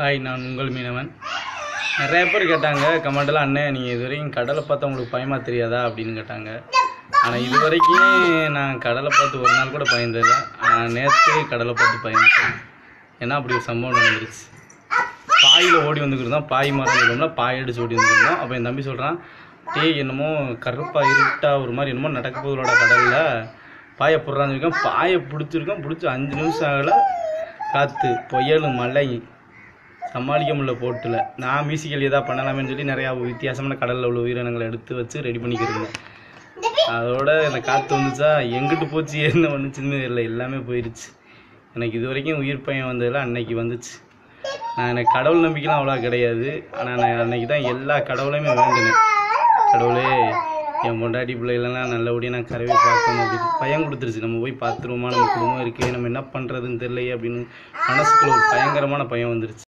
hi நான் உங்கள் மீனவன் நிறைய பேர் கேட்டாங்க கமெண்டில் அண்ணன் நீங்கள் இது வரைக்கும் கடலை பார்த்தா உங்களுக்கு பயமா தெரியாதா அப்படின்னு கேட்டாங்க ஆனால் இது வரைக்கும் நான் கடலை பார்த்து ஒரு நாள் கூட பயந்ததில்லை ஆனால் நேற்று கடலை பார்த்து பயந்துட்டேன் ஏன்னா அப்படி ஒரு சம்பவம் நடந்துருச்சு பாயில் ஓடி வந்துக்கிட்டு பாய் மரம் இருக்கோம்ல பாய் அடிச்சு ஓடி வந்துருந்தோம் அப்போ என் தம்பி சொல்கிறான் டேய் என்னமோ கருப்பா இருட்டா ஒரு மாதிரி என்னமோ நடக்க போகுதோட கடலில் பாயை போடுறான்னு இருக்கேன் பாயை பிடிச்சிருக்கோம் பிடிச்சி அஞ்சு நிமிஷம் ஆகல காற்று புயல் மழை சமாளிக்க முடியல போட்டில் நான் மியூசிக்கல் எதாவது பண்ணலாமேன்னு சொல்லி நிறையா வித்தியாசமான கடலில் உள்ள உயிரினங்களை எடுத்து வச்சு ரெடி பண்ணிக்கிறேங்க அதோட இந்த காற்று வந்துச்சா எங்கிட்டு போச்சு என்ன பண்ணுச்சுன்னு தெரியல எல்லாமே போயிடுச்சு எனக்கு இது வரைக்கும் உயிர் பயம் வந்ததில் அன்னைக்கு வந்துச்சு நான் எனக்கு கடவுள் நம்பிக்கைலாம் அவ்வளோ கிடையாது ஆனால் நான் அன்னைக்கு தான் எல்லா கடவுளையுமே வேண்டினேன் கடவுளே என் பொண்டாட்டி பிள்ளைகளெல்லாம் நல்லபடியாக நான் கரவே பார்க்கணும் அப்படின்னு பயம் கொடுத்துருச்சு நம்ம போய் பார்த்துருவோமா நம்ம குடும்பம் இருக்குது நம்ம என்ன பண்ணுறதுன்னு தெரியலையே அப்படின்னு மனசுக்குள்ள ஒரு பயங்கரமான பயம் வந்துருச்சு